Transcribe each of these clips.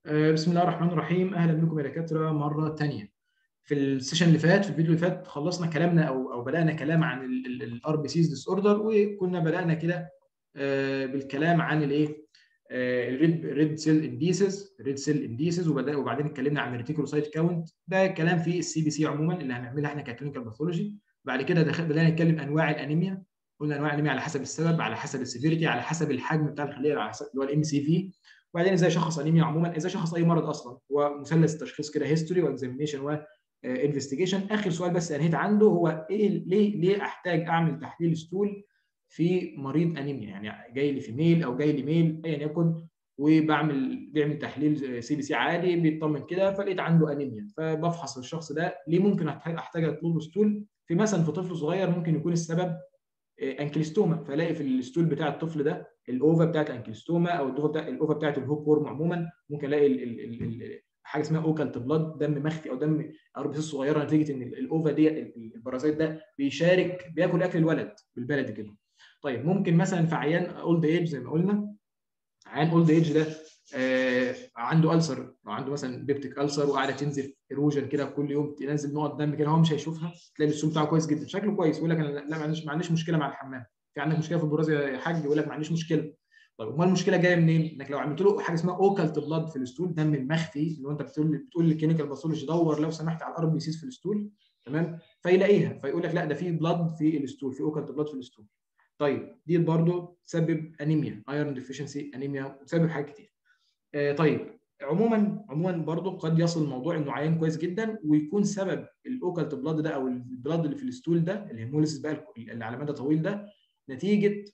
آه، بسم الله الرحمن الرحيم اهلا بكم يا دكاتره مره ثانيه في السيشن اللي فات في الفيديو اللي فات خلصنا كلامنا او او بدانا كلام عن الار بي سيز ديس اوردر وكنا بدانا كده آه، بالكلام عن الايه الريد ريد سيل انديسز ريد سيل انديسز وبعدين اتكلمنا عن الريتيكولوسايت كاونت ده كلام في السي بي سي عموما اللي هنعملها احنا ككلينيكال باثولوجي بعد كده دخل بدانا نتكلم انواع الانيميا قلنا انواع الانيميا على حسب السبب على حسب السيفيريتي على حسب الحجم بتاع الخليه على حسب اللي هو الام سي في وبعدين ازاي اشخص انيميا عموما ازاي اشخص اي مرض اصلا هو مثلث تشخيص كده هيستوري واكزامينيشن وانفستيجيشن اخر سؤال بس انهيت عنده هو ايه ليه ليه احتاج اعمل تحليل ستول في مريض انيميا يعني جاي لي في ميل او جاي لي ميل ايا يكن وبعمل بيعمل تحليل سي بي سي عادي بيطمن كده فلقيت عنده انيميا فبفحص الشخص ده ليه ممكن احتاج اطلب له ستول في مثلا في طفل صغير ممكن يكون السبب انكليستوما فلاقي في الستول بتاع الطفل ده الاوفا بتاعت الانكليستوما او الاوفا بتاع الاوفا بتاعت الهوك وورم عموما ممكن الاقي ال ال ال حاجه اسمها اوكالت بلاد دم مخفي او دم اربس صغيره نتيجه ان الاوفا دي البرازيت ده بيشارك بياكل اكل الولد بالبلد كده طيب ممكن مثلا في عيان اولد ايج زي ما قلنا عيان اولد ايج ده آه عنده ألسر او عنده مثلا بيبتيك ألسر وقاعده تنزف ايروجن كده كل يوم تنزل نقط دم كده هو مش هيشوفها تلاقي السوم بتاعه كويس جدا شكله كويس يقول لك انا لا ما عنديش ما عنديش مشكله مع الحمام في عندك مشكله في البراز يا حاج يقول لك ما عنديش مشكله طيب امال المشكله جايه منين؟ انك لو عملت له حاجه اسمها اوكالت بلاد في الستول دم المخفي اللي هو انت بتقول بتقول للكلينيكال باثولوجي دور لو سمحت على الار بي سيز في الستول تمام فيلاقيها فيقول لك لا ده في بلاد في الستول في اوكالت بلاد في الستول طيب دي برضه تسبب انيميا ايرون ديفيشنسي انيميا وتسبب حاجات كتير آه طيب عموما عموما برضه قد يصل الموضوع انه عيان كويس جدا ويكون سبب الاوكالت بلاد ده او البلاد اللي في الستول ده الهيموليسيس بقى اللي على مدى طويل ده نتيجه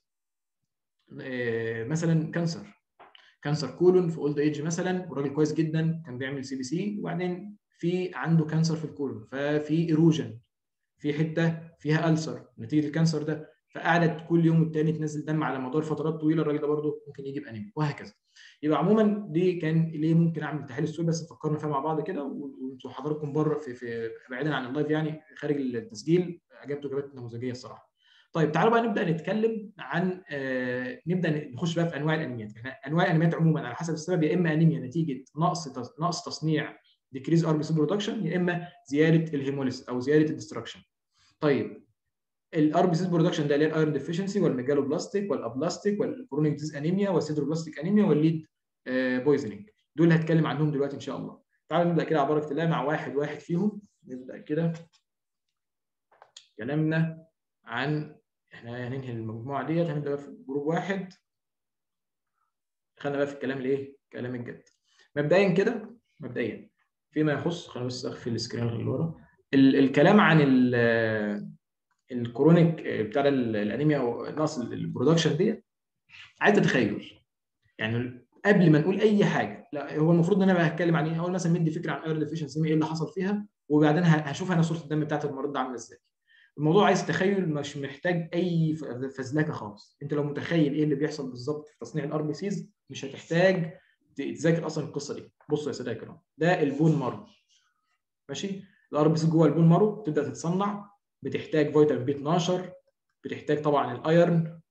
آه مثلا كانسر كانسر كولون في اولد ايج مثلا وراجل كويس جدا كان بيعمل سي بي سي وبعدين في عنده كانسر في الكولون ففي ايروجن في حته فيها ألسر نتيجه الكانسر ده فقعدت كل يوم والتاني تنزل دم على مدار فترات طويله الراجل ده برضه ممكن يجي بانيميا وهكذا يبقى عموما دي كان ليه ممكن اعمل تحليل السول بس فكرنا فيها مع بعض كده وانتوا حضراتكم بره في, في بعيدا عن اللايف يعني خارج التسجيل اجابته اجابات نموذجيه الصراحه. طيب تعالوا بقى نبدا نتكلم عن آه نبدا نخش بقى في انواع الانيميات احنا انواع الانيميات عموما على حسب السبب يا اما انيميا نتيجه نقص نقص تصنيع ديكريز ار بي سي برودكشن يا اما زياده الهيموليس او زياده الدستركشن. طيب الار بي سي برودكشن ده اللي هي الايرون ديفيشنسي والميجالوبلاستيك والابلاستيك والكرونيك ديز انيميا والسيدروبلاستيك انيميا والليد بويزنينج دول هتكلم عنهم دلوقتي ان شاء الله تعالوا نبدا كده على بركه الله مع واحد واحد فيهم نبدا كده كلامنا عن احنا هننهي المجموعه ديت هنبدا بقى في جروب واحد خلينا بقى في الكلام الايه؟ كلام الجد مبدئيا كده مبدئيا فيما يخص خلينا بس اخفي السكرين اللي ورا الكلام عن الكرونيك بتاع الانيميا او نقص البرودكشن ديت عايز تتخيل يعني قبل ما نقول اي حاجه لا هو المفروض ان انا هتكلم عن ايه اول مثلا مدي فكره عن ايرون ديفيشنسي ايه اللي حصل فيها وبعدين هشوف انا صوره الدم بتاعت المريض ده عامله ازاي الموضوع عايز تخيل مش محتاج اي فزلكه خالص انت لو متخيل ايه اللي بيحصل بالظبط في تصنيع الار بي سيز مش هتحتاج تذاكر اصلا القصه دي بصوا يا ساده الكرام ده البون مارو ماشي الار بي سي جوه البون مارو تبدا تتصنع بتحتاج فيتامين بي 12 بتحتاج طبعا الايرن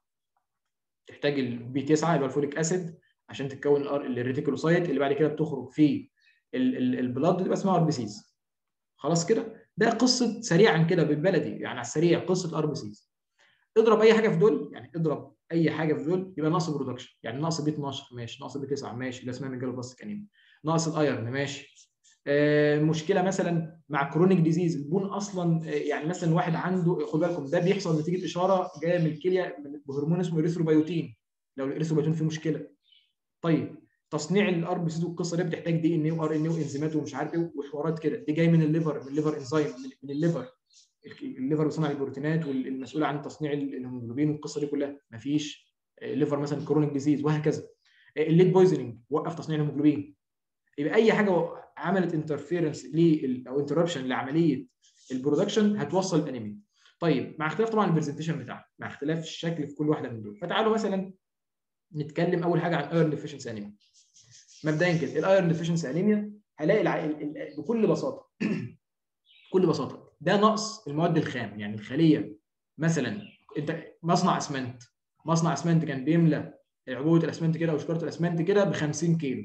تحتاج البي 9 يبقى الفوليك اسيد عشان تتكون الريتيكولوسايت اللي بعد كده بتخرج في البلاد اللي اسمها ار بي سيز خلاص كده ده قصه سريعا كده بالبلدي يعني على السريع قصه ار بي سيز اضرب اي حاجه في دول يعني اضرب اي حاجه في دول يبقى نقص برودكشن يعني نقص بي 12 ماشي نقص بي 9 ماشي اللي اسمها ميجالوبلاستيك انيميا نقص الايرن ماشي آه مشكله مثلا مع كرونيك ديزيز البون اصلا آه يعني مثلا واحد عنده خد بالكم ده بيحصل نتيجه اشاره جايه من الكليه بهرمون اسمه اريثروبيوتين لو الاريثروبيوتين فيه مشكله طيب تصنيع الار بي سي والقصه دي بتحتاج دي ان اي وار ان اي وانزيمات ومش عارف ايه وحوارات كده دي جاي من الليفر من الليفر انزيم من الليفر الليفر بيصنع البروتينات والمسؤول عن تصنيع الهيموجلوبين والقصه دي كلها مفيش الليفر مثلا كرونيك ديزيز وهكذا الليد بويزنينج وقف تصنيع الهيموجلوبين يبقى اي حاجه عملت انترفيرنس او انتربشن لعمليه البرودكشن هتوصل الانيميا طيب مع اختلاف طبعا البرزنتيشن بتاعها مع اختلاف الشكل في كل واحده من دول فتعالوا مثلا نتكلم اول حاجه عن ايرون ديفيشنسي انيميا مبدئيا كده الايرون ديفيشنسي انيميا هلاقي الع... بكل بساطه بكل بساطه ده نقص المواد الخام يعني الخليه مثلا انت مصنع اسمنت مصنع اسمنت كان بيملى عبوه الاسمنت كده او شكاره الاسمنت كده ب 50 كيلو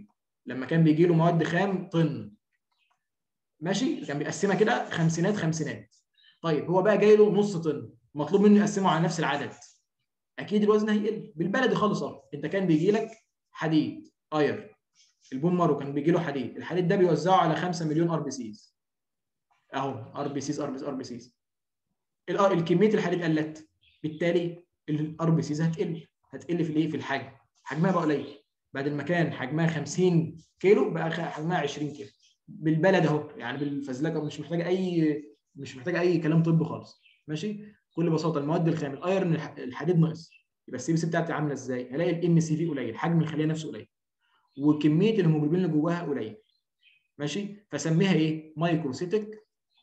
لما كان بيجي له مواد خام طن ماشي كان بيقسمها كده خمسينات خمسينات طيب هو بقى جاي له نص طن مطلوب منه يقسمه على نفس العدد اكيد الوزن هيقل بالبلدي خالص اهو انت كان بيجي لك حديد اير البون مارو كان بيجي له حديد الحديد ده بيوزعه على 5 مليون ار بي سيز اهو ار بي سيز ار بي ار بي سيز الكميه الحديد قلت بالتالي الار بي سيز هتقل هتقل في الايه في الحجم حجمها بقى قليل بدل ما كان حجمها 50 كيلو بقى حجمها 20 كيلو بالبلد اهو يعني بالفزلكه مش محتاجه اي مش محتاجه اي كلام طبي خالص ماشي بكل بساطه المواد الخام الايرن الحديد ناقص يبقى السي بي سي بتاعتي عامله ازاي؟ هلاقي الام سي في قليل حجم الخليه نفسه قليل وكميه الهيموجلوبين اللي جواها قليل ماشي فسميها ايه؟ مايكروسيتك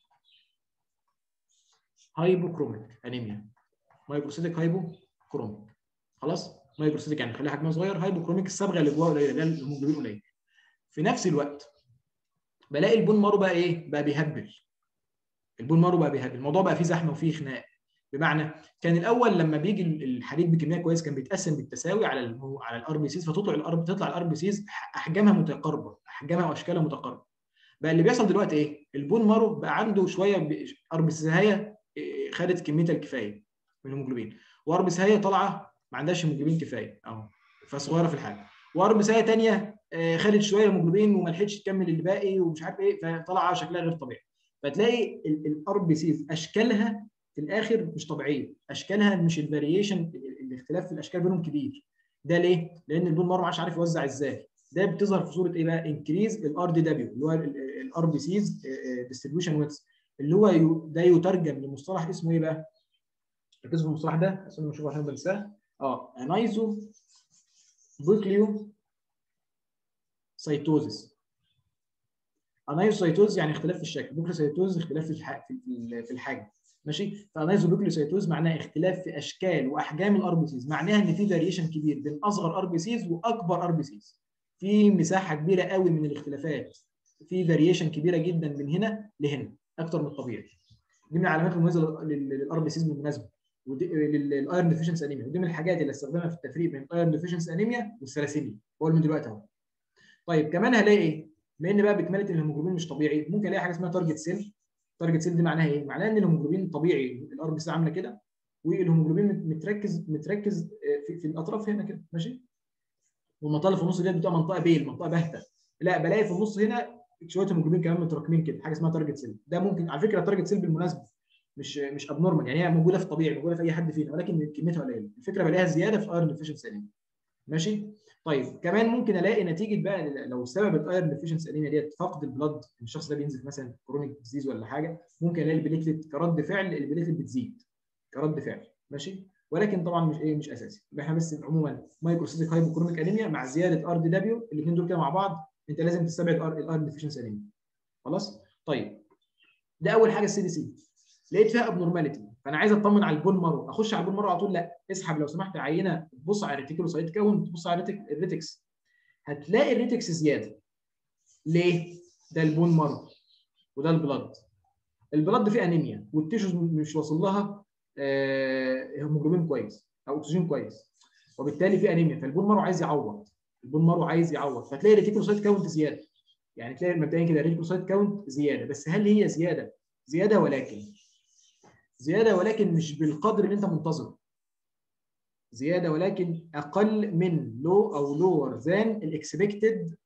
هايبوكروميك انيميا مايكروسيتك هايبوكروميك خلاص؟ مايكروسيتك يعني خليها حجمها صغير هايبوكروميك الصبغه اللي جواها قليله ده الهيموجلوبين قليل في نفس الوقت بلاقي البون مارو بقى ايه؟ بقى بيهبل البون مارو بقى بيهبل الموضوع بقى فيه زحمه وفيه خناق بمعنى كان الاول لما بيجي الحديد بكميه كويس كان بيتقسم بالتساوي على ال على الار بي سيز فتطلع الار تطلع الار بي سيز احجامها متقاربه احجامها واشكالها متقاربه بقى اللي بيحصل دلوقتي ايه البون مارو بقى عنده شويه ار بي سيز خدت كميتها الكفايه من الهيموجلوبين وار بي سيز طالعه ما عندهاش هيموجلوبين كفايه اهو فصغيره في الحجم وار بي سيز ثانيه خدت شويه هيموجلوبين وما لحقتش تكمل الباقي ومش عارف ايه فطالعه شكلها غير طبيعي فتلاقي الار بي سيز اشكالها في الاخر مش طبيعيه اشكالها مش الفاريشن الاختلاف في الاشكال بينهم كبير ده ليه لان البون مارو ما عادش عارف يوزع ازاي ده بتظهر في صوره ايه بقى انكريز الار دي دبليو اللي هو الار بي سيز ديستريبيوشن ويتس اللي هو ده يترجم لمصطلح اسمه ايه بقى ركزوا في المصطلح ده عشان نشوف عشان بنساه اه انايزو بوكليو سيتوزيس انايزوسايتوز يعني اختلاف في الشكل بوكليوسايتوز اختلاف في الحجم ماشي فانايزوبيكلوسايتوز معناها اختلاف في اشكال واحجام الار بي سيز معناها ان في فاريشن كبير بين اصغر ار بي سيز واكبر ار بي سيز في مساحه كبيره قوي من الاختلافات في فاريشن كبيره جدا من هنا لهنا اكتر من الطبيعي دي من العلامات المميزه للار بي سيز بالمناسبه للايرن ديفيشنس انيميا ودي من الحاجات اللي استخدمها في التفريق بين الايرن ديفيشنس انيميا والثلاسيميا بقول من دلوقتي اهو طيب كمان هلاقي ايه بما ان بقى بكماله الهيموجلوبين مش طبيعي ممكن الاقي حاجه اسمها تارجت سيل تارجت سيل دي معناها ايه؟ معناها ان الهيموجلوبين طبيعي الار بي سي عامله كده والهيموجلوبين متركز متركز في, في الاطراف هنا كده ماشي؟ والمنطقه اللي في النص دي بتبقى منطقه بيل منطقه باهته لا بلاقي في النص هنا شويه هيموجلوبين كمان متراكمين كده حاجه اسمها تارجت سيل ده ممكن على فكره التارجت سيل بالمناسبه مش مش ابنورمال يعني هي موجوده في الطبيعي موجوده في اي حد فينا ولكن كميتها قليله الفكره بلاقيها زياده في الايرون ديفيشنسي انيميا ماشي طيب كمان ممكن الاقي نتيجه بقى لو سبب الايرون ديفيشنسي انيميا ديت فقد البلد الشخص ده بينزل مثلا كرونيك ديزيز ولا حاجه ممكن الاقي البليتلت كرد فعل البليتلت بتزيد كرد فعل ماشي ولكن طبعا مش ايه مش اساسي احنا بس عموما مايكروسيتيك هايبوكروميك انيميا مع زياده ار دي دبليو الاثنين دول كده مع بعض انت لازم تستبعد الايرون ديفيشنسي انيميا خلاص طيب ده اول حاجه السي دي سي لقيت فيها ابنورماليتي فانا عايز اطمن على البون مارو اخش على البون مارو على طول لا اسحب لو سمحت عينه تبص على الريتيكولوسايت كاونت تبص على الريتكس هتلاقي الريتكس زياده ليه؟ ده البون مارو وده البلد البلد فيه انيميا والتيشوز مش واصل لها هيموجلوبين كويس او اكسجين كويس وبالتالي في انيميا فالبون مارو عايز يعوض البون مارو عايز يعوض فتلاقي الريتيكولوسايت كاونت زياده يعني تلاقي مبدئيا كده الريتيكولوسايت كاونت زياده بس هل هي زياده زياده ولكن زياده ولكن مش بالقدر اللي انت منتظره زياده ولكن اقل من لو او لور ذان الاكسبكتد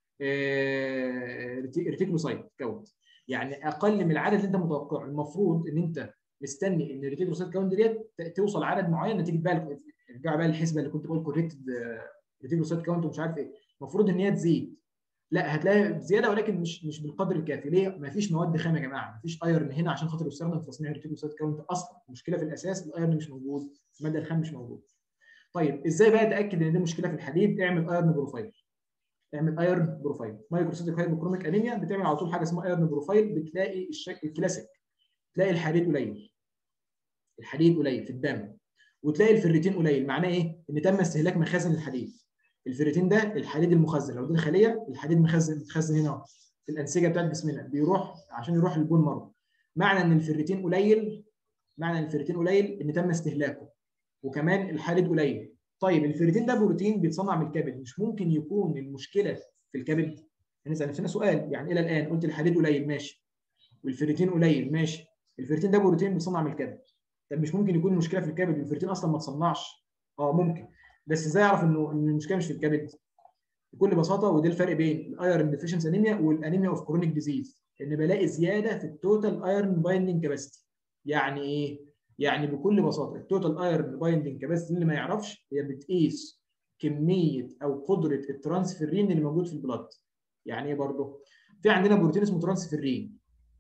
ريتيكولوسايت كاونت يعني اقل من العدد اللي انت متوقعه المفروض ان انت مستني ان الريتيكولوسايت كاونت ديت توصل عدد معين نتيجه بقى ارجع بقى للحسبه اللي كنت بقول كوريكتد ريتيكولوسايت كاونت ومش عارف ايه المفروض ان هي تزيد لا هتلاقي زياده ولكن مش مش بالقدر الكافي ليه؟ ما فيش مواد خام يا جماعه ما فيش ايرن هنا عشان خاطر يستخدم في تصنيع الريتيكولوسايت كاونت اصلا المشكله في الاساس الايرن مش موجود الماده الخام مش موجود طيب ازاي بقى اتاكد ان دي مشكله في الحديد اعمل ايرن بروفايل اعمل ايرن بروفايل مايكروسيتيك هايبوكروميك انيميا بتعمل على طول حاجه اسمها ايرن بروفايل بتلاقي الشكل الكلاسيك تلاقي الحديد قليل الحديد قليل في الدم وتلاقي الفريتين قليل معناه ايه ان تم استهلاك مخازن الحديد الفيريتين ده الحديد المخزن لو دي الخليه الحديد مخزن متخزن هنا في الانسجه بتاعت جسمنا بيروح عشان يروح للبون مارو معنى ان الفيريتين قليل معنى ان الفيريتين قليل ان تم استهلاكه وكمان الحديد قليل طيب الفيريتين ده بروتين بيتصنع من الكبد مش ممكن يكون المشكله في الكبد هنسال نفسنا سؤال يعني الى الان قلت الحديد قليل ماشي والفيريتين قليل ماشي الفيريتين ده بروتين بيصنع من الكبد طب مش ممكن يكون المشكله في الكبد والفيريتين اصلا ما تصنعش اه ممكن بس ازاي اعرف انه ان المشكله مش في الكبد بكل بساطه وده الفرق بين الايرون ديفيشنسي انيميا والانيميا اوف كرونيك ديزيز ان بلاقي زياده في التوتال ايرون بايندنج كاباسيتي يعني ايه يعني بكل بساطه التوتال ايرون بايندنج كاباسيتي اللي ما يعرفش هي بتقيس كميه او قدره الترانسفيرين اللي موجود في البلاد يعني ايه برضه في عندنا بروتين اسمه ترانسفيرين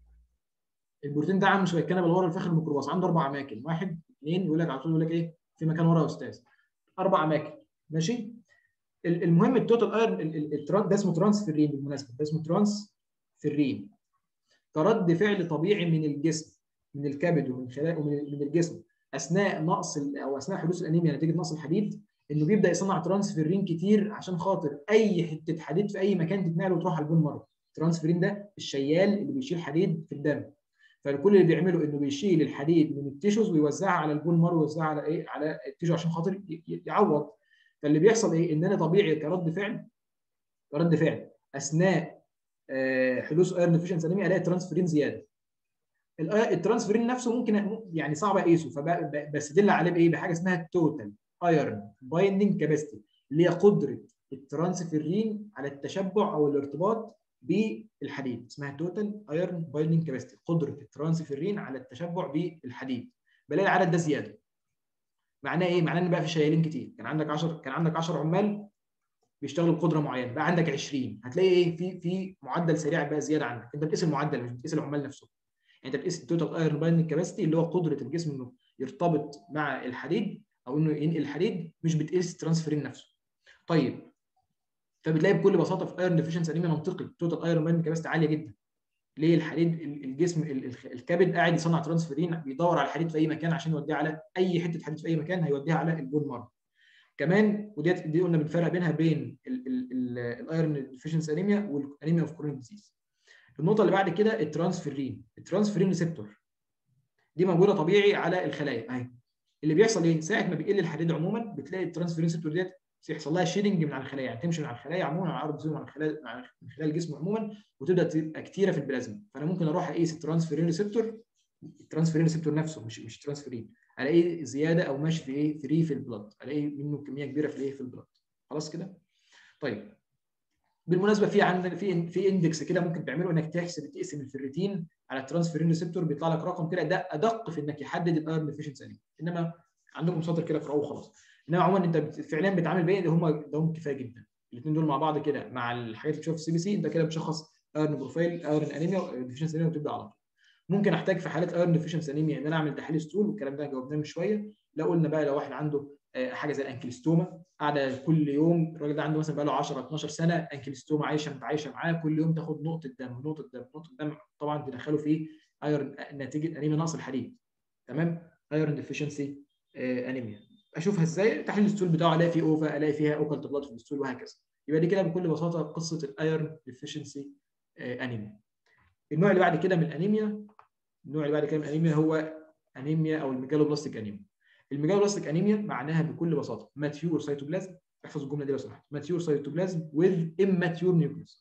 البروتين ده عامل شويه الكنبه اللي ورا الفخذ الميكروباص عنده اربع اماكن واحد اثنين يقول لك على طول يقول لك ايه في مكان ورا يا استاذ اربع اماكن ماشي المهم التوتال ايرن ده اسمه ترانسفيرين بالمناسبه ده اسمه ترانسفيرين كرد فعل طبيعي من الجسم من الكبد ومن خلايا ومن من الجسم اثناء نقص او اثناء حدوث الانيميا نتيجه نقص الحديد انه بيبدا يصنع ترانسفيرين كتير عشان خاطر اي حته حديد في اي مكان تتنقل وتروح على البون مره الترانسفيرين ده الشيال اللي بيشيل حديد في الدم فكل اللي بيعمله انه بيشيل الحديد من التيشوز ويوزعها على البون مارو ويوزعها على ايه على التيشو عشان خاطر يعوض فاللي بيحصل ايه ان انا طبيعي كرد فعل كرد فعل اثناء حدوث ايرن ديفيشنسي انيميا الاقي الترانسفيرين زياده الترانسفيرين نفسه ممكن يعني صعب اقيسه فبستدل عليه بايه بحاجه اسمها التوتال ايرن بايندنج كاباسيتي اللي هي قدره الترانسفيرين على التشبع او الارتباط بالحديد اسمها توتال ايرن بايندنج كاباسيتي قدره الترانسفيرين على التشبع بالحديد بلاقي العدد ده زياده معناه ايه معناه ان بقى في شيالين كتير كان عندك 10 كان عندك 10 عمال بيشتغلوا بقدره معينه بقى عندك 20 هتلاقي ايه في في معدل سريع بقى زياده عندك انت بتقيس المعدل مش بتقيس العمال نفسهم يعني انت بتقيس التوتال ايرن بايندنج كاباسيتي اللي هو قدره الجسم انه يرتبط مع الحديد او انه ينقل الحديد مش بتقيس الترانسفيرين نفسه طيب فبتلاقي بكل بساطه في ايرون ديفيشنسي انيميا منطقي توتال ايرون بايندنج كاباسيتي عاليه جدا ليه الحديد الجسم الكبد قاعد يصنع ترانسفيرين بيدور على الحديد في اي مكان عشان يوديها على اي حته حديد في اي مكان هيوديها على البون مارو كمان وديت دي قلنا بنفرق بينها بين الايرون ديفيشنسي انيميا والانيميا اوف كرونيك ديزيز النقطه اللي بعد كده الترانسفيرين الترانسفيرين ريسبتور دي موجوده طبيعي على الخلايا اهي اللي بيحصل ايه ساعه ما بيقل الحديد عموما بتلاقي الترانسفيرين ريسبتور ديت يحصل لها شيدنج من على الخلايا يعني تمشي من على الخلايا عموما على عرض من على الخلايا من خلال الجسم عموما وتبدا تبقى كتيره في البلازما فانا ممكن اروح اقيس الترانسفيرين ريسبتور الترانسفيرين ريسبتور نفسه مش مش ترانسفيرين الاقيه زياده او ماشي في ايه فري في البلد الاقي منه كميه كبيره في الايه في البلد خلاص كده طيب بالمناسبه في عندنا في في اندكس كده ممكن تعمله انك تحسب تقسم الفيريتين على الترانسفيرين ريسبتور بيطلع لك رقم كده ده ادق في انك يحدد الايرون ديفيشنسي انما عندكم سطر كده اقراه وخلاص انما عموما انت فعليا بتعامل بين اللي هم ده هم كفايه جدا الاثنين دول مع بعض كده مع الحاجات اللي بتشوفها في السي بي سي انت كده بتشخص ايرن بروفايل ايرن انيميا ديفيشنسي انيميا وتبدا على طول ممكن احتاج في حالات ايرن ديفيشنسي انيميا ان انا اعمل تحليل ستول والكلام ده جاوبناه من شويه لو قلنا بقى لو واحد عنده حاجه زي الانكلستوما قاعده كل يوم الراجل ده عنده مثلا بقى له 10 12 سنه انكلستوما عايشه متعايشه معاه كل يوم تاخد نقطه دم نقطه دم نقطه دم طبعا تدخله في ايرن نتيجه انيميا نقص الحديد تمام ايرن ديفيشنسي انيميا اشوفها ازاي تحليل الستول بتاعه الاقي فيه اوفا الاقي فيها اوكلت بلاد في الستول وهكذا يبقى دي كده بكل بساطه قصه الايرن ديفيشنسي انيميا النوع اللي بعد كده من الانيميا النوع اللي بعد كده من الانيميا هو انيميا او الميجالوبلاستيك انيميا الميجالوبلاستيك انيميا معناها بكل بساطه ماتيور سيتوبلازم احفظ الجمله دي لو سمحت ماتيور سيتوبلازم with immature nucleus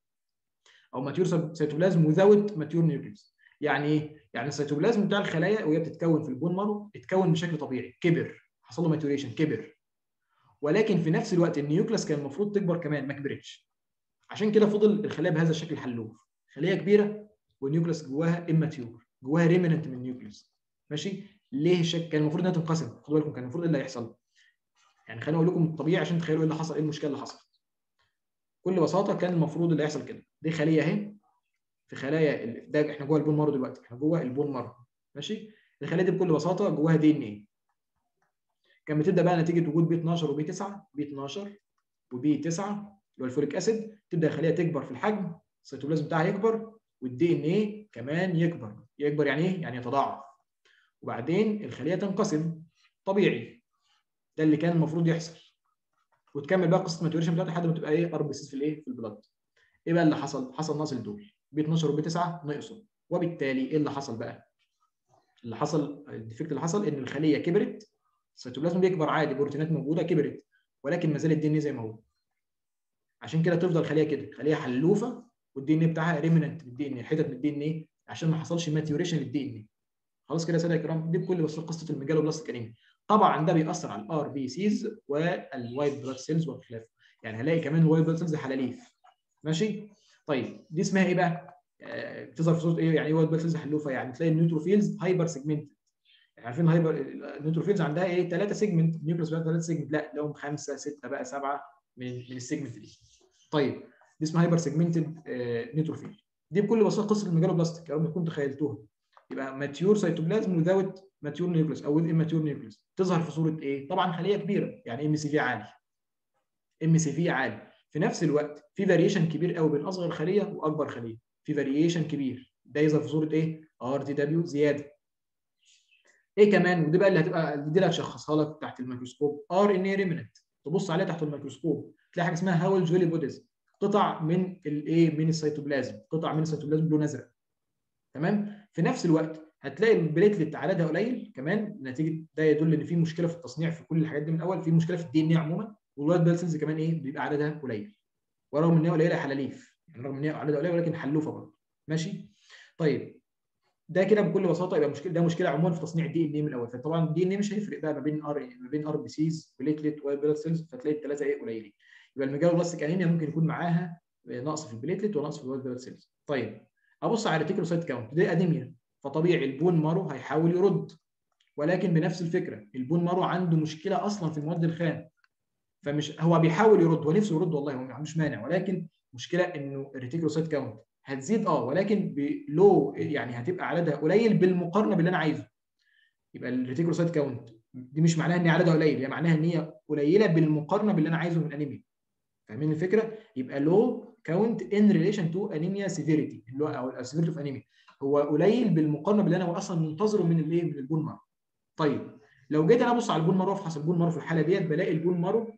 او ماتيور سيتوبلازم without mature nucleus يعني ايه؟ يعني السيتوبلازم بتاع الخلايا وهي بتتكون في البون مارو اتكون بشكل طبيعي كبر حصل له ماتوريشن كبر ولكن في نفس الوقت النيوكلاس كان المفروض تكبر كمان ما كبرتش عشان كده فضل الخلايا بهذا الشكل حلوف خليه كبيره والنيوكلاس جواها اماتيور جواها ريمننت من النيوكلاس ماشي ليه الشك كان المفروض انها تنقسم خدوا بالكم كان المفروض ايه اللي هيحصل يعني خليني اقول لكم الطبيعي عشان تخيلوا ايه اللي حصل ايه المشكله اللي حصلت بكل بساطه كان المفروض اللي هيحصل كده دي خليه اهي في خلايا ده احنا جوه البون مارو دلوقتي احنا جوه البون مارو ماشي الخلايا دي بكل بساطه جواها دي ان ايه كانت بتبدا بقى نتيجه وجود بي 12 وبي 9 بي 12 وبي 9 اللي هو الفوليك اسيد تبدا الخليه تكبر في الحجم السيتوبلازم بتاعها يكبر والدي ان ايه كمان يكبر يكبر يعني ايه يعني يتضاعف وبعدين الخليه تنقسم طبيعي ده اللي كان المفروض يحصل وتكمل بقى قصه الماتوريشن بتاعتها لحد ما تبقى ايه ار بي سي في الايه في البلاد ايه بقى اللي حصل حصل نقص دول بي 12 وبي 9 نقصوا وبالتالي ايه اللي حصل بقى اللي حصل الديفكت اللي حصل ان الخليه كبرت السيتوبلازم بيكبر عادي بروتينات موجوده كبرت ولكن ما زال الدي ان زي ما هو عشان كده تفضل خليه كده خليه حلوفه والدي ان بتاعها ريمننت بالدي ان حتت من الدي ان ايه عشان ما حصلش ماتيوريشن للدي ان خلاص كده يا ساده الكرام دي بكل بساطه قصه الميجالوبلاستيك انيميا طبعا ده بيأثر على الار بي سيز والوايت بلاد سيلز وخلافه يعني هلاقي كمان الوايت بلاد سيلز حلاليف ماشي طيب دي اسمها ايه بقى؟ آه، بتظهر في صوره ايه يعني ايه وايت بلاد سيلز حلوفه يعني تلاقي النيوتروفيلز هايبر سيجمنت عارفين هايبر النيوتروفيلز عندها ايه 3 سيجمنت النيوكليوس بتاعها 3 سيجمنت لا لهم 5 6 بقى 7 من من السيجمنت دي طيب دي اسمها هايبر سيجمنتد نيوتروفيل دي بكل بساطه قصه الميجالوبلاستيك يا رب تكونوا تخيلتوها يبقى ماتيور سيتوبلازم وذاوت ماتيور نيوكليوس او اماتيور نيوكليوس تظهر في صوره ايه؟ طبعا خليه كبيره يعني ام سي في عالي ام سي في عالي في نفس الوقت في فاريشن كبير قوي بين اصغر خليه واكبر خليه في فاريشن كبير ده يظهر في صوره ايه؟ ار دي دبليو زياده ايه كمان ودي بقى اللي هتبقى دي اللي هتشخصها لك تحت الميكروسكوب ار ان اي ريمنت تبص عليها تحت الميكروسكوب تلاقي حاجه اسمها هاول جولي بوديز قطع من الايه من السيتوبلازم قطع من السيتوبلازم لون ازرق تمام في نفس الوقت هتلاقي البليتلت عددها قليل كمان نتيجه ده يدل ان في مشكله في التصنيع في كل الحاجات دي من الاول في مشكله في الدي ان اي عموما والوايت بلاد سيلز كمان ايه بيبقى عددها قليل ورغم ان هي قليله حلاليف يعني رغم ان هي عددها قليل ولكن حلوفه برضه ماشي طيب ده كده بكل بساطه يبقى مشكله ده مشكله عموما في تصنيع الدي ان اي من الاول فطبعا الدي ان اي مش هيفرق بقى ما بين ار ما بين ار بي سيز بليتلت وايت بلاد سيلز فتلاقي الثلاثه ايه قليلين يبقى الميجالوبلاستيك انيميا ممكن يكون معاها نقص في البليتلت ونقص في الوايت بلاد سيلز طيب ابص على الريتيكولوسايت كاونت دي انيميا فطبيعي البون مارو هيحاول يرد ولكن بنفس الفكره البون مارو عنده مشكله اصلا في المواد الخام فمش هو بيحاول يرد هو نفسه يرد والله هو ما عندوش مانع ولكن مشكله انه الريتيكولوسايت كاونت هتزيد اه ولكن بلو يعني هتبقى عددها قليل بالمقارنه باللي انا عايزه يبقى الريتيكولوسايت كاونت دي مش معناها ان عددها قليل هي معناها ان هي قليله بالمقارنه باللي انا عايزه من الانيميا فاهمين الفكره يبقى لو كاونت ان ريليشن تو انيميا سيفيريتي اللي هو او السيفيريتي اوف انيميا هو قليل بالمقارنه باللي انا اصلا منتظره من الايه من البون مارو طيب لو جيت انا ابص على البون مارو افحص البون مارو في الحاله ديت بلاقي البون مارو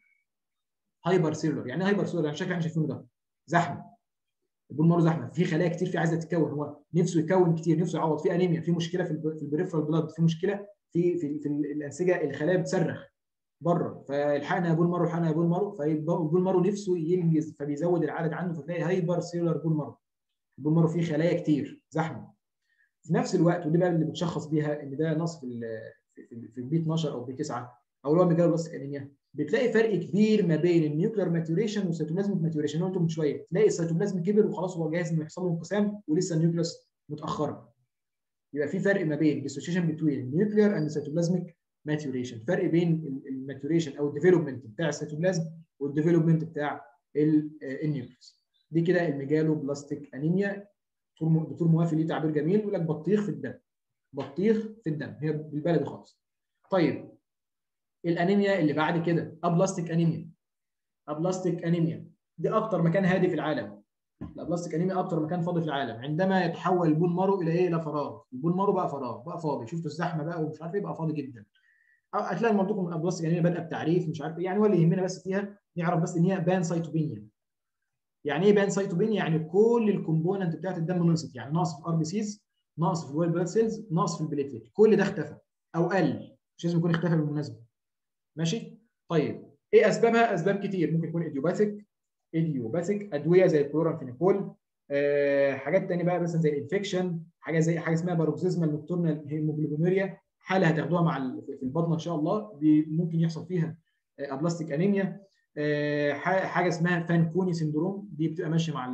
هايبر سيلولر يعني ايه هايبر سيلولر يعني شكل احنا شايفينه ده زحمه البون مارو زحمه في خلايا كتير في عايزه تتكون هو نفسه يكون كتير نفسه يعوض في انيميا في مشكله في في البريفرال بلاد في مشكله في في, في الانسجه الخلايا بتصرخ بره فالحقنا يا بون مارو الحقنا يا بون مارو فالبون مارو نفسه ينجز فبيزود العدد عنده فتلاقي هايبر سيلولر بون مارو البون مارو فيه خلايا كتير زحمه في نفس الوقت ودي بقى اللي بتشخص بيها ان ده نقص في في البي 12 او بي 9 او اللي هو ميجالوبلاستيك انيميا بتلاقي فرق كبير ما بين النيوكلير ماتيوريشن والسيتوبلازميك ماتيوريشن قلت من شويه تلاقي السيتوبلازم كبر وخلاص هو جاهز انه يحصل له انقسام ولسه النيوكليوس متاخره يبقى في فرق ما بين ديسوشيشن بتوين النيوكلير اند سيتوبلازميك ماتيوريشن فرق بين الماتيوريشن او الديفلوبمنت بتاع السيتوبلازم والديفلوبمنت بتاع النيوكليوس دي كده الميجالو بلاستيك انيميا دكتور موافي ليه تعبير جميل يقول لك بطيخ في الدم بطيخ في الدم هي بالبلدي خالص طيب الانيميا اللي بعد كده ابلاستيك انيميا ابلاستيك انيميا دي اكتر مكان هادي في العالم الابلاستيك انيميا اكتر مكان فاضي في العالم عندما يتحول البون مارو الى ايه الى فراغ البون مارو بقى فراغ بقى فاضي شفتوا الزحمه بقى ومش عارف ايه بقى فاضي جدا هتلاقي المنطقه من الابلاستيك انيميا بادئه بتعريف مش عارف ايه يعني هو اللي يهمنا بس فيها نعرف بس ان هي بان سايتوبينيا يعني ايه بان سايتوبينيا يعني كل الكومبوننت بتاعت الدم نقصت يعني نقص في الار بي سيز نقص في الوايت بلاد سيلز نقص في البليتلت كل ده اختفى او قل مش لازم يكون اختفى بالمناسبه ماشي طيب ايه اسبابها اسباب كتير ممكن يكون ايديوباثيك ايديوباثيك ادويه زي الكلورامفينيكول أه حاجات ثانيه بقى مثلا زي الانفكشن حاجه زي حاجه اسمها باروكسيزمال نوكتورنال هيموجلوبينوريا حاله هتاخدوها مع في البطنه ان شاء الله ممكن يحصل فيها ابلاستيك انيميا أه حاجه اسمها فانكوني سندروم دي بتبقى ماشيه مع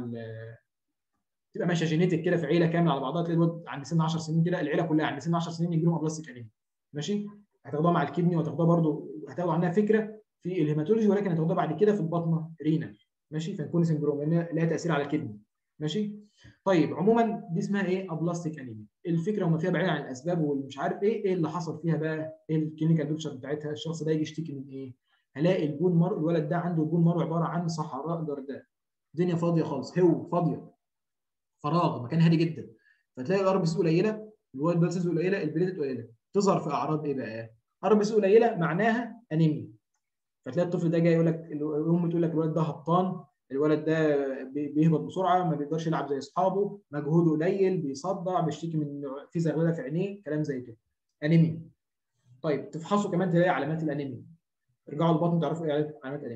بتبقى ماشيه جينيتك كده في عيله كامله على بعضها تلاقي الواد عند سن 10 سنين كده العيله كلها عند سن 10 سنين يجي لهم ابلاستيك انيميا ماشي هتاخدوها مع الكدني وهتاخدوها برضو هتاخدوا عنها فكره في الهيماتولوجي ولكن هتاخدوها بعد كده في البطنه رينال ماشي فانكوني سندروم لان لها تاثير على الكدني ماشي طيب عموما دي اسمها ايه ابلاستيك انيميا الفكره وما فيها بعيد عن الاسباب والمش عارف ايه ايه اللي حصل فيها بقى ايه الكلينيكال بيكتشر بتاعتها الشخص ده يجي يشتكي من ايه هلاقي البون مر الولد ده عنده بون مر عباره عن صحراء جرداء الدنيا فاضيه خالص هو فاضيه فراغ مكان هادي جدا فتلاقي الار بي سي قليله الوايت بلاد سيلز قليله البليتد قليله تظهر في اعراض ايه بقى ار بي سي قليله معناها انيميا فتلاقي الطفل ده جاي يقول لك الام تقول لك الولد ده هبطان الولد ده بيهبط بسرعه ما بيقدرش يلعب زي اصحابه مجهوده قليل بيصدع بيشتكي من في زغلله في عينيه كلام زي كده انيميا طيب تفحصوا كمان تلاقي علامات الانيميا ارجعوا للبطن تعرفوا ايه علامات الانيميا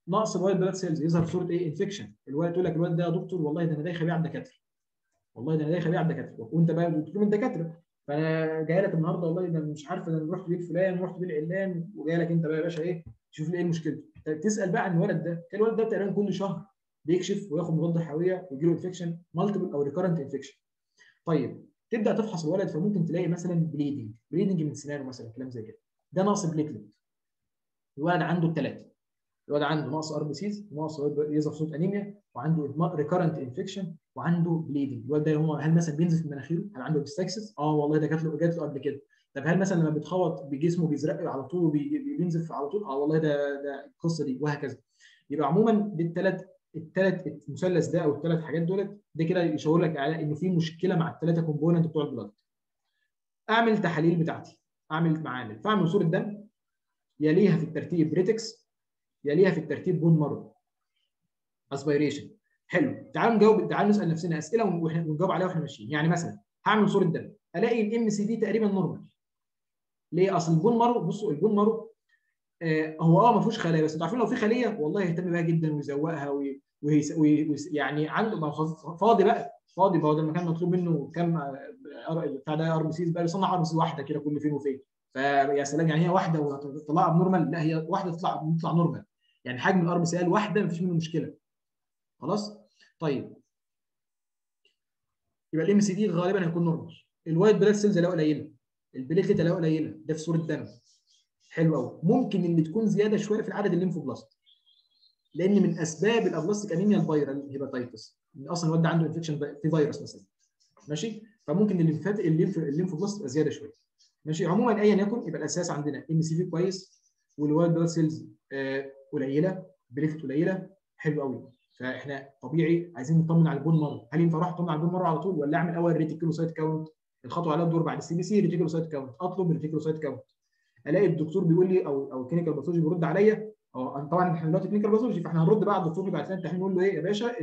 نقص الوايت بلاد سيلز يظهر صوره ايه انفكشن الولد تقول لك الولد ده يا دكتور والله ده انا دايخ بيه على الدكاتره والله ده انا دايخ بيه على الدكاتره وانت بقى دكتور من الدكاتره فانا جاي لك النهارده والله ده مش عارف ده انا رحت بيه فلان ورحت بيه العلان وجاي لك انت بقى يا باشا ايه تشوف لي ايه المشكله تسال بقى عن الولد ده الولد ده تقريبا كل شهر بيكشف وياخد مضاد حيويه ويجي له انفكشن مالتيبل او ريكارنت انفكشن طيب تبدا تفحص الولد فممكن تلاقي مثلا بليدنج بليدنج من سنانه مثلا كلام زي كده ده نقص بليتلت الولد عنده الثلاثه الولد عنده نقص ار بي سيز نقص يظهر صوت انيميا وعنده ريكارنت انفكشن وعنده بليدنج الولد ده هو هل مثلا بينزل في مناخيره هل عنده ديستاكسس اه والله ده جات له جات له قبل كده طب هل مثلا لما بيتخبط بجسمه بيزرق على طول وبينزف على طول اه والله ده ده القصه دي وهكذا يبقى عموما دي الثلاث الثلاث المثلث ده او الثلاث حاجات دولت ده كده يشاور لك على انه في مشكله مع الثلاثه كومبوننت بتوع البلاد اعمل تحاليل بتاعتي اعمل معامل فاعمل صوره دم يليها في الترتيب بريتكس يليها في الترتيب بون مارو اسبيريشن حلو تعالوا نجاوب تعالوا نسال نفسنا اسئله ونجاوب عليها واحنا ماشيين يعني مثلا هعمل صوره دم الاقي الام سي دي تقريبا نورمال ليه اصل البون مارو بصوا البون مارو آه هو اه ما فيهوش خلايا بس انتوا عارفين لو في خليه والله يهتم بيها جدا ويزوقها وي وي يعني عنده فاضي بقى فاضي ما هو ده المكان مطلوب منه كام بتاع ده ار بي سيز بقى يصنع ار بي سي واحده كده كل فين وفين فيا سلام يعني هي واحده وتطلعها بنورمال لا هي واحده تطلع تطلع نورمال يعني حجم الار بي سي واحده ما فيش منه مشكله خلاص طيب يبقى الام سي دي غالبا هيكون نورمال الوايت بلاد سيلز لو قليله البليتلت لو قليله ده في صوره دم حلو قوي ممكن ان تكون زياده شويه في العدد الليمفوبلاست لان من اسباب الابلاستيك انيميا الفيرال هيباتيتس ان اصلا الواد عنده انفكشن في فيروس مثلا ماشي فممكن الليمفات الليمف الليمفوبلاست تبقى زياده شويه ماشي عموما ايا يكن يبقى الاساس عندنا ام سي في كويس والوايت بلاد سيلز آه قليله بليتلت قليله حلو قوي فاحنا طبيعي عايزين نطمن على البون مره هل ينفع اروح اطمن على البون مره على طول ولا اعمل اول ريتيكولوسايت كاونت الخطوه عليها الدور بعد السي بي سي ريتيكولوسايت كاونت اطلب ريتيكولوسايت كاونت الاقي الدكتور بيقول لي او او الكلينيكال باثولوجي بيرد عليا اه طبعا احنا دلوقتي كلينيكال باثولوجي فاحنا هنرد بقى على الدكتور بيبعت لنا التحليل نقول له ايه يا باشا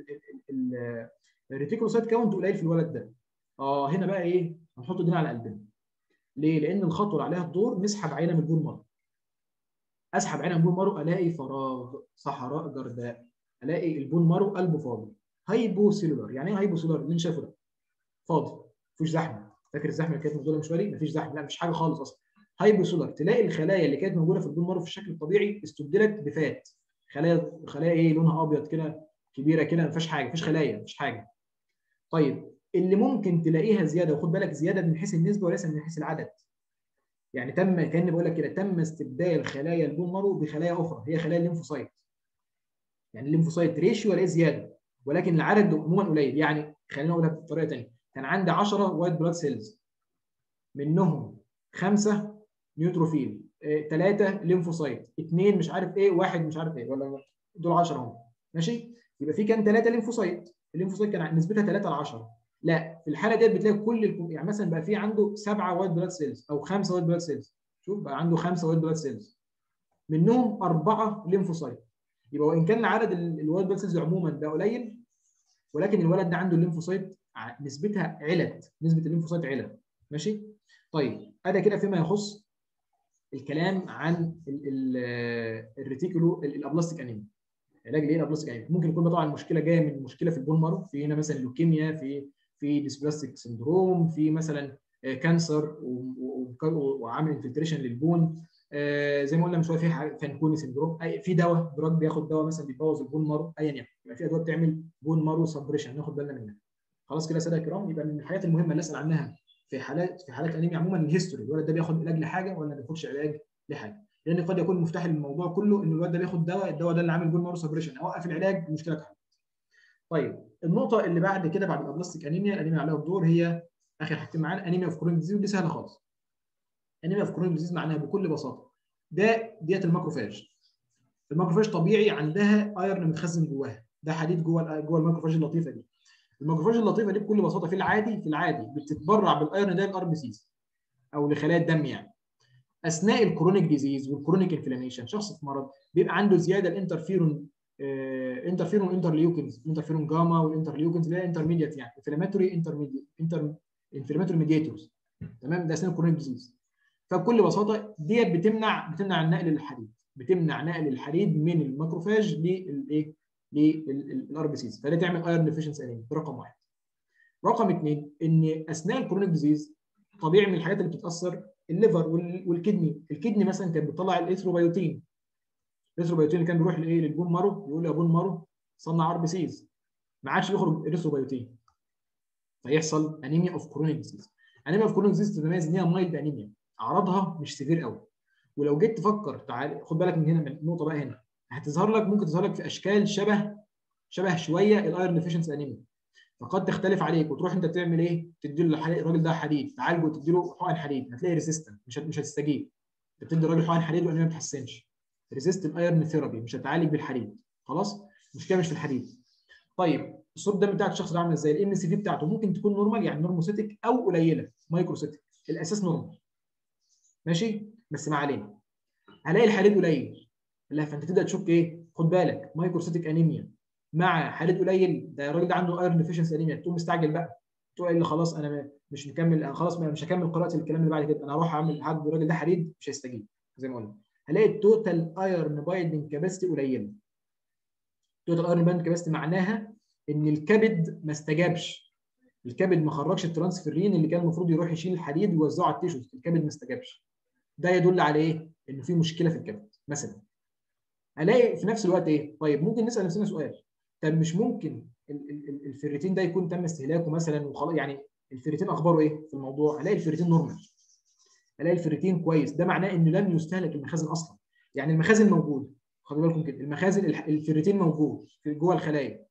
الريتيكولوسايت كاونت قليل في الولد ده اه هنا بقى ايه هنحط ايدينا على قلبنا ليه؟ لان الخطوه اللي عليها الدور نسحب عينه من البول مره اسحب عينه من البول مارو الاقي فراغ صحراء جرداء الاقي البول مارو قلبه فاضي هايبو سيلولار يعني ايه هايبو سيلولار مين شافه ده فاضي مفيش زحمه فاكر الزحمه اللي كانت موجوده من شويه مفيش زحمه لا مفيش حاجه خالص اصلا هايبو سيلولار تلاقي الخلايا اللي كانت موجوده في البول مارو في الشكل الطبيعي استبدلت بفات خلايا خلايا ايه لونها ابيض كده كبيره كده ما فيهاش حاجه مفيش خلايا مفيش حاجه طيب اللي ممكن تلاقيها زياده وخد بالك زياده من حيث النسبه وليس من حيث العدد يعني تم كان بقول لك كده تم استبدال خلايا البون مارو بخلايا اخرى هي خلايا الليمفوسايت يعني الليمفوسايت ريشيو الاقيه زياده ولكن العدد عموما قليل يعني خلينا نقولها بطريقه ثانيه كان عندي 10 وايت بلاد سيلز منهم خمسه نيوتروفيل ثلاثه اه ليمفوسايت اثنين مش عارف ايه واحد مش عارف ايه ولا دول 10 هم ماشي يبقى في كان ثلاثه ليمفوسايت الليمفوسايت كان نسبتها 3 ل 10 لا في الحاله ديت بتلاقي كل الكم... يعني مثلا بقى في عنده سبعه وايت بلاد سيلز او خمسه وايت بلاد سيلز شوف بقى عنده خمسه وايت بلاد سيلز منهم اربعه ليمفوسايت يبقى وان كان عدد الوايت بلاد سيلز عموما ده قليل ولكن الولد ده عنده الليمفوسايت نسبتها علت نسبه الليمفوسايت علت ماشي طيب هذا كده فيما يخص الكلام عن الريتيكولو الابلاستيك انيميا علاج الايه الابلاستيك انيميا ممكن يكون طبعا المشكله جايه من مشكله في البون مارو في هنا مثلا لوكيميا في في ديسبلاستيك سندروم في مثلا كانسر وعامل انفلتريشن للبون زي ما قلنا من شويه في فانكوني سندروم في دواء دراج بياخد دواء مثلا بيبوظ البون مارو ايا يكن يبقى في ادويه بتعمل بون مارو سبريشن ناخد بالنا منها خلاص كده يا ساده الكرام يبقى من الحاجات المهمه اللي اسال عنها في حالات في حالات انيميا عموما الهيستوري الولد ده بياخد علاج لحاجه ولا ما بياخدش علاج لحاجه لان قد يكون مفتاح الموضوع كله ان الولد ده بياخد دواء الدواء ده اللي عامل بون مارو سبريشن اوقف العلاج المشكله اتحلت طيب النقطه اللي بعد كده بعد الابلاستيك انيميا الانيميا عليها الدور هي اخر حاجتين معانا انيميا في كرونيك ديزيز ودي سهله خالص انيميا في كرونيك ديزيز معناها بكل بساطه ده ديت الماكروفاج الماكروفاج طبيعي عندها ايرن متخزن جواها ده حديد جوه جوه الماكروفاج اللطيفه دي الماكروفاج اللطيفه دي بكل بساطه في العادي في العادي بتتبرع بالايرن ده للار بي سيز او لخلايا الدم يعني اثناء الكرونيك ديزيز والكرونيك انفلاميشن شخص في مرض بيبقى عنده زياده الانترفيرون انترفيرون انترليوكنز انترفيرون جاما والانترليوكنز اللي هي انترميديت يعني انفلاماتوري انترميديت انتر انفلاماتوري ميديتورز تمام ده اثناء الكرونيك ديزيز فبكل بساطه ديت بتمنع بتمنع النقل للحديد بتمنع نقل الحديد من الماكروفاج للايه للار بي سيز فده تعمل ايرون ديفيشنسي انيميا ده رقم واحد رقم اثنين ان اثناء الكرونيك ديزيز طبيعي من الحاجات اللي بتتاثر الليفر والكدني الكدني مثلا كانت بتطلع الاريثروبيوتين الاريثروبيوتين اللي كان بيروح لايه للبون مارو يقول يا بون مارو صنع ار بي سيز ما عادش بيخرج اريثروبيوتين فيحصل انيميا اوف كرونيك ديزيز انيميا اوف كرونيك ديزيز تتميز ان هي مايلد انيميا اعراضها مش سيفير قوي ولو جيت تفكر تعال خد بالك من هنا من النقطه بقى هنا هتظهر لك ممكن تظهر لك في اشكال شبه شبه شويه الايرون ديفيشنسي انيميا فقد تختلف عليك وتروح انت تعمل ايه؟ تدي له الراجل ده حديد تعالجه وتدي له حقن حديد هتلاقي ريزيستنت مش مش هتستجيب انت بتدي الراجل حقن حديد والانيميا ما بتحسنش ريزيست الايرون ثيرابي مش هتعالج بالحديد خلاص؟ المشكله مش في الحديد طيب الصوت الدم بتاعت الشخص ده عامل ازاي؟ الام سي في بتاعته ممكن تكون نورمال يعني نورموسيتك او قليله مايكروسيتك الاساس نورمال ماشي؟ بس ما علينا هلاقي الحديد قليل لا فانت تبدا تشك ايه؟ خد بالك مايكروسيتك انيميا مع حديد قليل ده الراجل ده عنده ايرون ديفيشنسي انيميا تقوم مستعجل بقى تقول اللي خلاص انا مش مكمل أنا خلاص مش هكمل قراءه الكلام اللي بعد كده انا هروح اعمل حد الراجل ده حديد مش هيستجيب زي ما قلنا هلاقي التوتال ايرون بايندنج كاباسيتي قليله التوتال ايرون بايندنج كاباسيتي معناها ان الكبد ما استجابش الكبد ما خرجش الترانسفيرين اللي كان المفروض يروح يشيل الحديد ويوزعه على التيشوز الكبد ما استجابش ده يدل على ايه؟ انه في مشكله في الكبد مثلا الاقي في نفس الوقت ايه؟ طيب ممكن نسال نفسنا سؤال طب مش ممكن الفيريتين ده يكون تم استهلاكه مثلا وخلاص يعني الفيريتين اخباره ايه في الموضوع؟ الاقي الفيريتين نورمال الاقي الفيريتين كويس ده معناه انه لم يستهلك المخازن اصلا يعني المخازن موجوده خدوا بالكم كده المخازن الفيريتين موجود في جوه الخلايا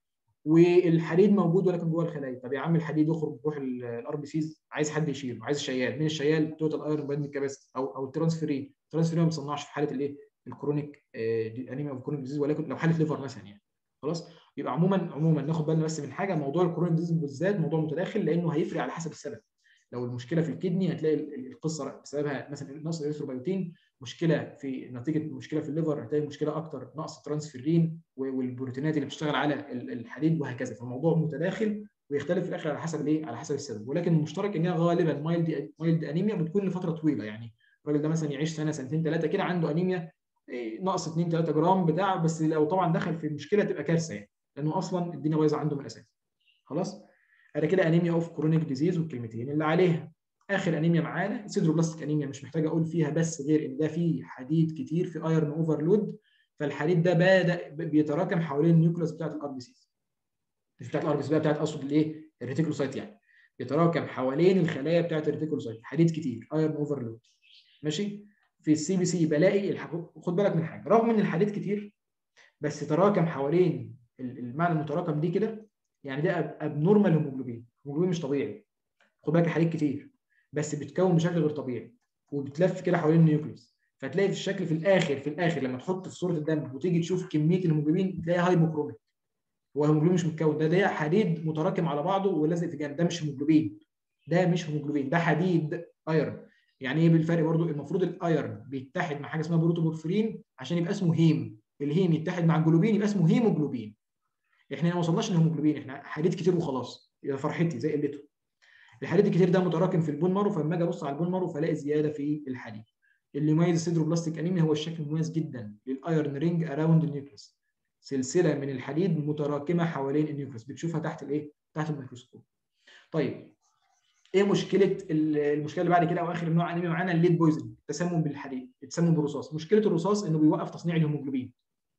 والحديد موجود ولكن جوه الخلايا طب يا عم الحديد يخرج يروح الار بي سيز عايز حد يشيله عايز شيال مين الشيال توتال ايرون بايندنج كاباسيتي او او الترانسفيرين الترانسفيرين ما بيصنعش في حاله الايه الكرونيك انيميا اوف كرونيك ديزيز ولكن لو حاله ليفر مثلا يعني خلاص يبقى عموما عموما ناخد بالنا بس من حاجه موضوع الكرونيك ديزيز بالذات موضوع متداخل لانه هيفرق على حسب السبب لو المشكله في الكدني هتلاقي القصه بسببها مثلا نقص الاريثروبيوتين مشكله في نتيجه مشكله في الليفر هتلاقي مشكله اكتر نقص ترانسفيرين والبروتينات اللي بتشتغل على الحديد وهكذا فالموضوع متداخل ويختلف في الاخر على حسب الايه على حسب السبب ولكن المشترك ان هي غالبا مايلد مايلد انيميا بتكون لفتره طويله يعني الراجل ده مثلا يعيش سنه سنتين ثلاثه كده عنده انيميا نقص 2 3 جرام بتاع بس لو طبعا دخل في مشكله تبقى كارثه يعني لانه اصلا الدنيا بايظه عنده من الاساس خلاص انا كده انيميا اوف كرونيك ديزيز والكلمتين اللي عليها اخر انيميا معانا سيدروبلاستيك انيميا مش محتاج اقول فيها بس غير ان ده فيه حديد كتير في ايرون اوفرلود فالحديد ده بدا بيتراكم حوالين النيوكليوس بتاعت الار بي سيز مش بتاعت الار بي سيز بتاعت اقصد الايه الريتيكولوسايت يعني بيتراكم حوالين الخلايا بتاعت الريتيكولوسايت حديد كتير ايرون اوفرلود ماشي في السي بي سي بلاقي الح... خد بالك من حاجه رغم ان الحديد كتير بس تراكم حوالين المعنى المتراكم دي كده يعني ده ابنورمال هيموجلوبين هيموجلوبين مش طبيعي خد بالك الحديد كتير بس بتكون بشكل غير طبيعي وبتلف كده حوالين النيوكليوس فتلاقي في الشكل في الاخر في الاخر لما تحط في صوره الدم وتيجي تشوف كميه الهيموجلوبين تلاقيها هايبوكروميك هو الهيموجلوبين مش متكون ده ده حديد متراكم على بعضه ولازق في جنب ده مش هيموجلوبين ده مش هيموجلوبين ده حديد ايرون يعني ايه بالفرق برضو المفروض الايرون بيتحد مع حاجه اسمها بروتوبورفرين عشان يبقى اسمه هيم الهيم يتحد مع الجلوبين يبقى اسمه هيموجلوبين احنا ما وصلناش للهيموجلوبين احنا حديد كتير وخلاص يا فرحتي زي قلته الحديد الكتير ده متراكم في البون مارو فلما اجي ابص على البون مارو فالاقي زياده في الحديد اللي يميز السيدروبلاستيك انيميا هو الشكل المميز جدا للايرون رينج اراوند النيوكليوس سلسله من الحديد متراكمه حوالين النيوكليوس بتشوفها تحت الايه تحت الميكروسكوب طيب ايه مشكله المشكله اللي بعد كده او اخر نوع انيميا معانا الليد بويزن التسمم بالحديد التسمم بالرصاص مشكله الرصاص انه بيوقف تصنيع الهيموجلوبين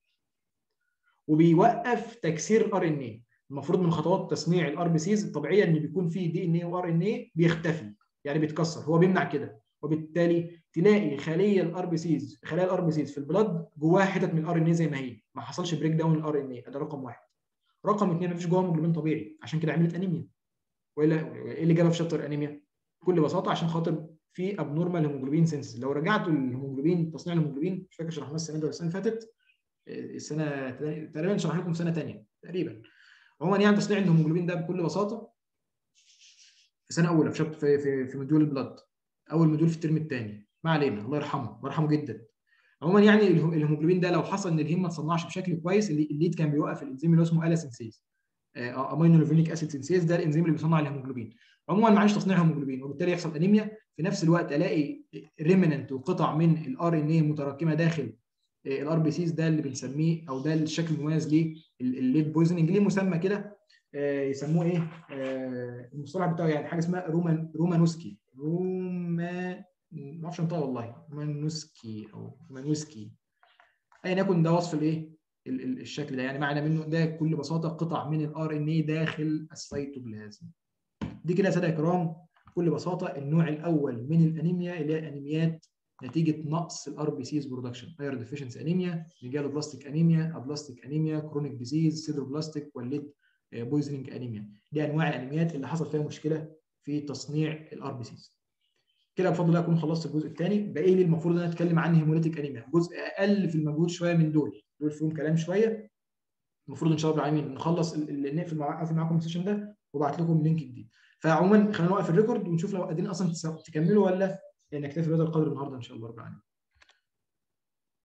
وبيوقف تكسير الار ان اي المفروض من خطوات تصنيع الار بي سيز الطبيعيه ان بيكون فيه دي ان اي وار ان اي بيختفي يعني بيتكسر هو بيمنع كده وبالتالي تلاقي خليه الار بي سيز خلايا الار بي سيز في البلد جواها حتت من الار ان اي زي ما هي ما حصلش بريك داون الار ان اي ده رقم واحد رقم اثنين ما فيش جواها هيموجلوبين طبيعي عشان كده عملت انيميا والا ايه اللي جابها في شابتر انيميا؟ بكل بساطه عشان خاطر في ابنورمال هيموجلوبين سنسز لو رجعتوا للهيموجلوبين تصنيع الهيموجلوبين مش فاكر شرحناه السنه دي ولا السنه اللي فاتت السنه تقريبا شرحنا لكم سنه ثانيه تقريبا عموما يعني تصنيع الهيموجلوبين ده بكل بساطه في سنه اولى في شابتر في في, في مديول البلد اول مديول في الترم الثاني ما علينا الله يرحمه الله يرحمه جدا عموما يعني الهيموجلوبين ده لو حصل ان الهيم ما تصنعش بشكل كويس الليد كان بيوقف الانزيم اللي اسمه الاسنسيز امينو ليفينيك اسيد سنسيز ده الانزيم اللي بيصنع الهيموجلوبين عموما معيش تصنيع هيموجلوبين وبالتالي يحصل انيميا في نفس الوقت الاقي ريمننت وقطع من الار ان اي متراكمه داخل الار بي سيز ده اللي بنسميه او ده الشكل المميز ليه الليد بويزنج ليه مسمى كده يسموه ايه المصطلح بتاعه يعني حاجه اسمها رومان رومانوسكي روما ما اعرفش انطقها والله رومانوسكي او رومانوسكي ايا يكن ده وصف الايه الشكل ده يعني معنى منه ده بكل بساطه قطع من الار ان اي داخل السيتوبلازم دي كده يا ساده كرام بكل بساطه النوع الاول من الانيميا اللي هي انيميات نتيجه نقص الار بي سيز برودكشن اير ديفيشنسي انيميا ميجالو بلاستيك انيميا ابلاستيك انيميا كرونيك ديزيز سيدرو بلاستيك والليد بويزنينج انيميا دي انواع الانيميات اللي حصل فيها مشكله في تصنيع الار بي سيز كده بفضل الله اكون خلصت الجزء الثاني باقي لي المفروض ان انا اتكلم عن هيموليتيك انيميا جزء اقل في المجهود شويه من دول دول فيهم كلام شويه المفروض ان شاء الله العالمين نخلص اللي نقفل مع اقفل معاكم السيشن ده وابعت لكم لينك جديد فعموما خلينا نوقف الريكورد ونشوف لو قادرين اصلا تكملوا ولا نكتفي بهذا القدر النهارده ان شاء الله رب العالمين